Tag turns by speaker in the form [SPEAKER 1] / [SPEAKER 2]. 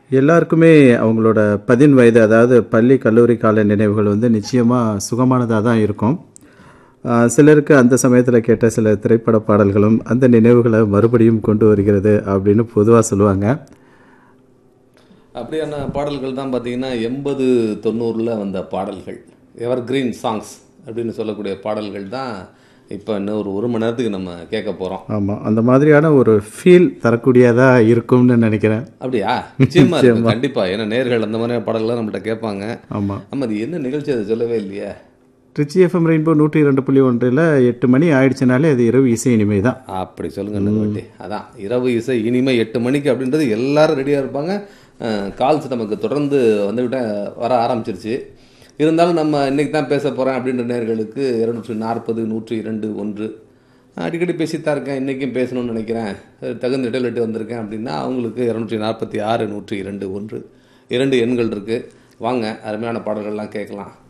[SPEAKER 1] எல்லாருக்குமே அவங்களோட பதின் வயது அதாவது பள்ளி கல்லூரி கால நினைவுகள் வந்து நிச்சயமாக சுகமானதாக தான் இருக்கும் ஆஹ் சிலருக்கு அந்த சமயத்தில் கேட்ட சில திரைப்பட பாடல்களும் அந்த நினைவுகளை மறுபடியும் கொண்டு வருகிறது அப்படின்னு பொதுவாக சொல்லுவாங்க
[SPEAKER 2] அப்படியான பாடல்கள் தான் பார்த்தீங்கன்னா எண்பது தொண்ணூறில் வந்த பாடல்கள் எவர் கிரீன் சாங்ஸ் அப்படின்னு சொல்லக்கூடிய பாடல்கள் தான் இப்போ இன்னும் ஒரு ஒரு மணி நேரத்துக்கு நம்ம கேட்க போகிறோம்
[SPEAKER 1] ஆமாம் அந்த மாதிரியான ஒரு ஃபீல் தரக்கூடியதாக இருக்கும்னு நினைக்கிறேன்
[SPEAKER 2] அப்படியா நிச்சயமா இருக்கும் கண்டிப்பா ஏன்னா நேர்கள் அந்த மாதிரியான பாடல்கள்லாம் நம்மள்ட்ட கேட்பாங்க
[SPEAKER 1] ஆமாம்
[SPEAKER 2] நம்ம அது என்ன நிகழ்ச்சி அதை சொல்லவே இல்லையே
[SPEAKER 1] ட்ரிச்சி எஃப்எம் ரெயின்போ நூற்றி ரெண்டு புள்ளி ஒன்றில் எட்டு மணி ஆயிடுச்சுனாலே அது இரவு இசை இனிமை தான்
[SPEAKER 2] அப்படி சொல்லுங்க நண்பட்டி அதான் இரவு இசை இனிமே எட்டு மணிக்கு அப்படின்றது எல்லாரும் ரெடியாக இருப்பாங்க கால்ஸ் நமக்கு தொடர்ந்து வந்துவிட்ட வர ஆரம்பிச்சிருச்சு இருந்தாலும் நம்ம இன்னைக்கு தான் பேச போகிறேன் அப்படின்ற நேர்களுக்கு இருநூற்றி நாற்பது நூற்றி இரண்டு ஒன்று அடிக்கடி பேசித்தான் இருக்கேன் இன்றைக்கும் பேசணும்னு நினைக்கிறேன் தகுந்த இடையிலிட்டு வந்திருக்கேன் அப்படின்னா அவங்களுக்கு இரநூற்றி நாற்பத்தி ஆறு நூற்றி இரண்டு ஒன்று இரண்டு எண்கள் இருக்குது வாங்க அருமையான பாடல்கள்லாம் கேட்கலாம்